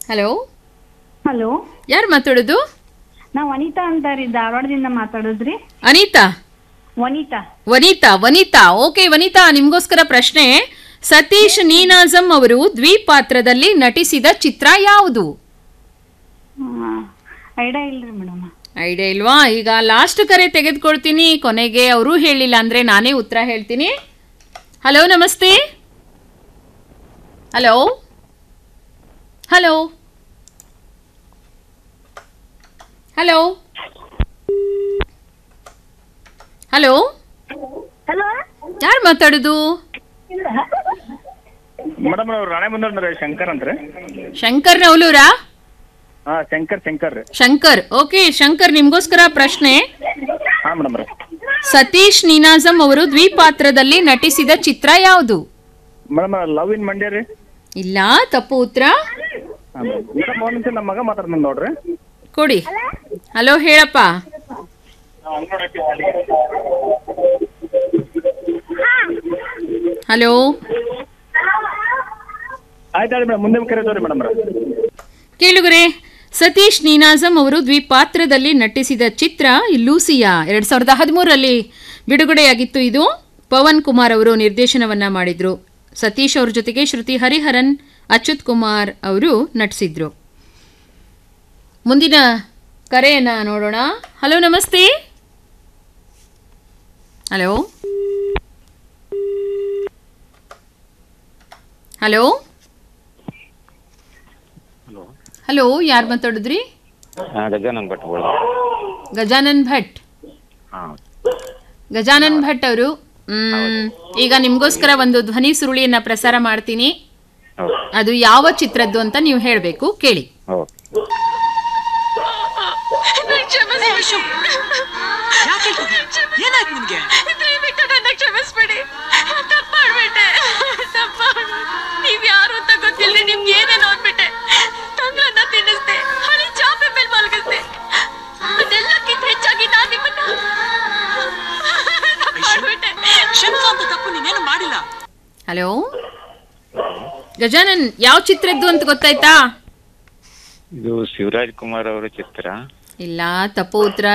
hello hello ಯಾರು ಮಾತಾಡೋದು ನಾ ವನಿತಾ ಅಂತ ರೀ ಧಾರವಾಡದಿಂದ ಮಾತಾಡೋದ್ರಿ ಅನಿತಾ ವನಿತಾ ವನಿತಾ ವನಿತಾ ಓಕೆ ವನಿತಾ ನಿಮ್ಗೋಸ್ಕರ ಪ್ರಶ್ನೆ ಸತೀಶ್ ನೀನಾಜಂ ಅವರು ದ್ವಿಪಾತ್ರದಲ್ಲಿ ನಟಿಸಿದ ಚಿತ್ರ ಯಾವುದು ಐಡಿಯಾ ಇಲ್ರಿ ಮೇಡಮ್ ಐಡಿಯಾ ಇಲ್ವಾ ಈಗ ಲಾಸ್ಟ್ ಕರೆ ತೆಗೆದುಕೊಳ್ತೀನಿ ಕೊನೆಗೆ ಅವರು ಹೇಳಿಲ್ಲ ಅಂದ್ರೆ ನಾನೇ ಉತ್ತರ ಹೇಳ್ತೀನಿ ಹಲೋ ನಮಸ್ತೆ hello hello hello hello hello ಯಾರು ಮಾತಾಡೋದು ಮೇಡಮ್ ಅವ್ರು ರಾಣೆ ಬಂದ್ರೆ ಶಂಕರ್ ಅಂತ್ರಿ ಶಂಕರ್ ನವಲೂರಾ ಹಾ ಶಂಕರ್ ಶಂಕರ್ ರೀ ಶಂಕರ್ ಓಕೆ ಶಂಕರ್ ನಿಮ್ಗೋಸ್ಕರ ಪ್ರಶ್ನೆ ಹಾ ಮೇಡಮ್ ರೀ ಸತೀಶ್ ನೀನಾಜಂ ಅವರು ದ್ವಿಪಾತ್ರದಲ್ಲಿ ನಟಿಸಿದ ಚಿತ್ರ ಯಾವುದು ಮೇಡಮ್ ಲವ್ ಇನ್ ಮಂಡ್ಯ ರೀ ಇಲ್ಲ ತಪ್ಪು ಉತ್ತರ ಹಾ ಮೇಡಮ್ ಒಂದ್ ನಿಮಿಷ ನಮ್ಮ ಮಗ ಮಾತಾಡ್ತಾನೆ ನೋಡ್ರಿ ಕೊಡಿ ಹಲೋ ಹೇಳಪ್ಪ ಹಲೋ ಆಯ್ತು ಹೇಳಿ ಮೇಡಮ್ ಮುಂದೆ ಕರೆದವ್ರಿ ಮೇಡಮ್ ರೀ ಕೇಳುಗರೆ ಸತೀಶ್ ನೀನಾಜಂ ಅವರು ದ್ವಿಪಾತ್ರದಲ್ಲಿ ನಟಿಸಿದ ಚಿತ್ರ ಲೂಸಿಯಾ ಎರಡ್ ಸಾವಿರದ ಹದಿಮೂರರಲ್ಲಿ ಬಿಡುಗಡೆಯಾಗಿತ್ತು ಇದು ಪವನ್ ಕುಮಾರ್ ಅವರು ನಿರ್ದೇಶನವನ್ನ ಮಾಡಿದ್ರು ಸತೀಶ್ ಅವ್ರ ಜೊತೆಗೆ ಶ್ರುತಿ ಹರಿಹರನ್ ಅಚ್ಯುತ್ ಕುಮಾರ್ ಅವರು ನಟಿಸಿದ್ರು ಮುಂದಿನ ಕರೆಯನ್ನ ನೋಡೋಣ ಹಲೋ ನಮಸ್ತೆ ಹಲೋ ಹಲೋ ಹಲೋ ಯಾರು ಮಾತಾಡಿದ್ರಿ ಹಾಂ ಗಜಾನನ್ ಭಟ್ ಬೋಳ ಗಜಾನನ್ ಭಟ್ ಹಾಂ ಗಜಾನನ್ ಭಟ್ ಅವರು ಮ್, ಈಗ ನಿಮ್ಗೋಸ್ಕರ ಒಂದು ಧ್ವನಿ ಸುರುಳಿಯನ್ನ ಪ್ರಸಾರ ಮಾಡ್ತೀನಿ ಓಕೆ ಅದು ಯಾವ ಚಿತ್ರದ್ದು ಅಂತ ನೀವು ಹೇಳಬೇಕು ಕೇಳಿ ಓಕೆ ಯಾಕೆ ಏನಾಯ್ತು ನಿಮ್ಗೆ ದಯವಿಟ್ಟು ನನ್ನ ಕ್ಷಮಿಸ್ಬಿಡಿ ತಪ್ಪಾಡ್ಬಿಟ್ಟೆ ತಪ್ಪಾಡ್ ನೀವ್ ಯಾರು ಅಂತ ಗೊತ್ತಿಲ್ಲದೆ ನಿಮ್ಗೆ ಏನೇನು ಅಂದ್ಬಿಟ್ಟೆ ತಂಗ್ಳನ್ನ ತಿನ್ನಿಸ್ದೆ ಹಳಿ ಚಾಪೆ ಮೇಲೆ ಮಲಗಿಸ್ದೆ ಅದೆಲ್ಲಕ್ಕಿಂತ ಹೆಚ್ಚಾಗಿ ನಾನ್ ನಿಮ್ಮನ್ನ ತಪ್ಪಾಡ್ಬಿಟ್ಟೆ ಕ್ಷಮಿಸೋ ಅಂತ ತಪ್ಪು ನೀನೇನು ಮಾಡಿಲ್ಲ ಹಲೋ ಗಜಾನನ್ ಯಾವ ಚಿತ್ರದ್ದು ಅಂತ ಗೊತ್ತಾಯ್ತಾ ಇದು ಶಿವರಾಜ್ ಕುಮಾರ್ ಅವರ ಚಿತ್ರ ಇಲ್ಲ ತಪ್ಪು ಉತ್ತರ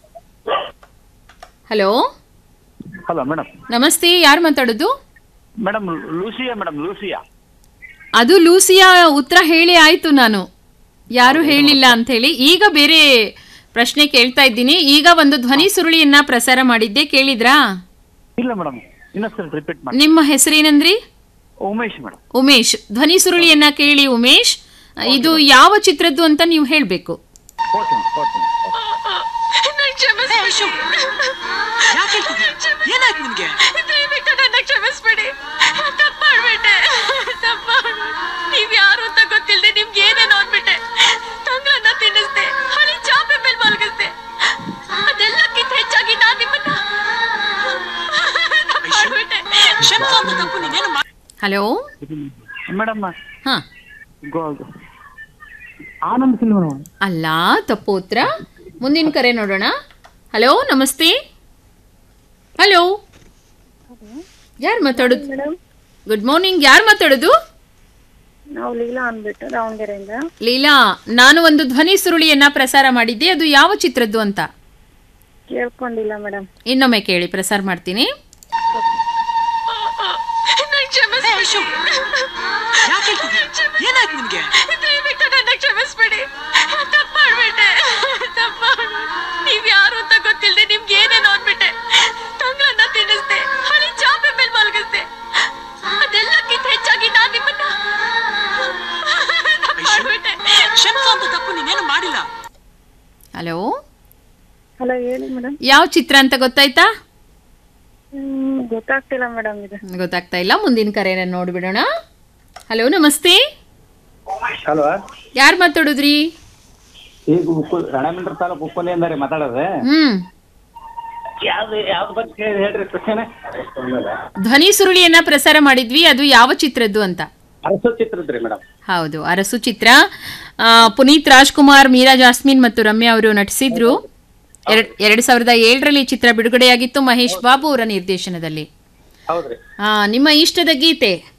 ಹಲೋ ಹಲೋ ಮೇಡಮ್ ನಮಸ್ತೆ ಯಾರು ಮಾತಾಡೋದು ಮೇಡಮ್ ಲೂಸಿಯಾ ಮೇಡಮ್ ಲೂಸಿಯಾ ಅದು ಲೂಸಿಯಾ ಉತ್ತರ ಹೇಳಿ ಆಯ್ತು ನಾನು ಯಾರು ಹೇಳಿಲ್ಲ ಅಂತ ಹೇಳಿ ಈಗ ಬೇರೆ ಪ್ರಶ್ನೆ ಕೇಳ್ತಾ ಇದ್ದೀನಿ ಈಗ ಒಂದು ಧ್ವನಿ ಸುರುಳಿಯನ್ನ ಪ್ರಸಾರ ಮಾಡಿದ್ದೆ ಕೇಳಿದ್ರಾ ಇಲ್ಲ ಮೇಡಮ್ ಇನ್ನೊಂದ್ಸಲ ರಿಪೀಟ್ ಮಾಡಿ ನಿಮ್ಮ ಹೆಸರೇನಂದ್ರಿ ಉಮೇಶ್ ಮೇಡಮ್ ಉಮೇಶ್ ಧ್ವನಿ ಸುರುಳಿಯನ್ನ ಕೇಳಿ ಉಮೇಶ್ ಇದು ಯಾವ ಚಿತ್ರದ್ದು ಅಂತ ನೀವು ಹೇಳಬೇಕು ಓಕೆ ಓಕೆ ನನ್ ಕ್ಷಮಿಸ್ಬಿಡಿ ಯಾಕೆ ಏನಾಯ್ತು ನಿಮ್ಗೆ ದಯವಿಟ್ಟು ನನ್ನ ಕ್ಷಮಿಸ್ಬಿಡಿ ತಪ್ಪಾಡ್ಬಿಟ್ಟೆ ತಪ್ಪಾಡ್ ನೀವ್ ಯಾರು ಅಂತ ಗೊತ್ತಿಲ್ಲದೆ ನಿಮ್ಗೆ ಏನೇನು ಅಂದ್ಬಿಟ್ಟೆ ತಂಗ್ಳನ್ನ ತಿನ್ನಿಸ್ದೆ ಹಳಿ ಚಾಪೆ ಮೇಲೆ ಮಲಗಿಸ್ದೆ ಅದೆಲ್ಲಕ್ಕಿಂತ ಹೆಚ್ಚಾಗಿ ನಾನ್ ನಿಮ್ಮನ್ನ ತಪ್ಪಾಡ್ಬಿಟ್ಟೆ ಕ್ಷಮಿಸೋ ಅಂತ ತಪ್ಪು ನೀನೇನು ಮಾಡಿ ಹಲೋ ಮೇಡಮ್ ಹಾ ಆನಂದ್ ಫಿಲ್ಮ್ ಅಲ್ಲ ತಪ್ಪು ಉತ್ತರ ಮುಂದಿನ ಕರೆ ನೋಡೋಣ ಹಲೋ ನಮಸ್ತೆ ಹಲೋ ಯಾರು ಮಾತಾಡೋದು ಗುಡ್ ಮಾರ್ನಿಂಗ್ ಯಾರು ಮಾತಾಡೋದು ನಾವು ಲೀಲಾ ಅಂದ್ಬಿಟ್ಟು ದಾವಣಗೆರೆಯಿಂದ ಲೀಲಾ ನಾನು ಒಂದು ಧ್ವನಿ ಸುರುಳಿಯನ್ನ ಪ್ರಸಾರ ಮಾಡಿದ್ದೆ ಅದು ಯಾವ ಚಿತ್ರದ್ದು ಅಂತ ಕೇಳ್ಕೊಂಡಿಲ್ಲ ಮೇಡಮ್ ಇನ್ನೊಮ್ಮೆ ಕೇಳಿ ಪ್ರಸಾರ ಮಾಡ್ತೀನಿ ನನ್ ಕ್ಷಮಿಸ್ಬಿಡಿ ಯಾಕೆ ಏನಾಯ್ತು ನಿಮ್ಗೆ ದಯವಿಟ್ಟು ನನ್ನ ಕ್ಷಮಿಸ್ಬಿಡಿ ತಪ್ಪಾಡ್ಬಿಟ್ಟೆ ತಪ್ಪಾಡ್ ನೀವ್ ಯಾರು ಅಂತ ಗೊತ್ತಿಲ್ಲದೆ ನಿಮ್ಗೆ ಏನೇನು ಅಂದ್ಬಿಟ್ಟೆ ತಂಗ್ಳನ್ನ ತಿನ್ನಿಸ್ದೆ ಹಳಿ ಚಾಪೆ ಮೇಲೆ ಮಲಗಿಸ್ದೆ ಅದೆಲ್ಲಕ್ಕಿಂತ ಹೆಚ್ಚಾಗಿ ನಾನ್ ನಿಮ್ಮನ್ನ ತಪ್ಪಾಡ್ಬಿಟ್ಟೆ ಕ್ಷಮಿಸೋ ಅಂತ ತಪ್ಪು ನೀನೇನು ಮಾಡಿಲ್ಲ ಹಲೋ ಹಲೋ ಹೇಳಿ ಮೇಡಮ್ ಯಾವ ಚಿತ್ರ ಅಂತ ಗೊತ್ತಾಯ್ತಾ ಗೊತ್ತಾಗ್ತಿಲ್ಲ ಮೇಡಮ್ ಇದು ಗೊತ್ತಾಗ್ತಾ ಇಲ್ಲ ಮುಂದಿನ ಕರೆನ ನೋಡ್ಬಿಡೋಣ ಹಲೋ ನಮಸ್ತೆ ಹಲೋ ಯಾರು ಮಾತಾಡೋದ್ರಿ ಈಗ ಉಪ್ಪು ರಾಣೇಬೆನ್ನೂರು ತಾಲೂಕು ಉಪ್ಪನಿಂದ ರೀ ಮಾತಾಡೋದು ಹ್ಮ್ ಯಾವ್ದು ಯಾವ್ದು ಬಗ್ಗೆ ಹೇಳ್ರಿ ಪ್ರಶ್ನೆ ಧ್ವನಿ ಸುರುಳಿಯನ್ನ ಪ್ರಸಾರ ಮಾಡಿದ್ವಿ ಅದು ಯಾವ ಚಿತ್ರದ್ದು ಅಂತ ಅರಸು ಚಿತ್ರದ್ರಿ ಮೇಡಮ್ ಹೌದು ಅರಸು ಚಿತ್ರ ಆ, ಪುನೀತ್ ರಾಜ್ಕುಮಾರ್ ಮೀರಾ ಜಾಸ್ಮಿನ್ ಮತ್ತು ರಮ್ಯಾ ಅವರು ನಟಿಸಿದ್ರು ಎರಡ್ ಎರಡ್ ಸಾವಿರದ ಏಳರಲ್ಲಿ ಚಿತ್ರ ಬಿಡುಗಡೆಯಾಗಿತ್ತು ಮಹೇಶ್ ಬಾಬು ಅವರ ನಿರ್ದೇಶನದಲ್ಲಿ ಹೌದ್ರಿ ಆ, ನಿಮ್ಮ ಇಷ್ಟದ ಗೀತೆ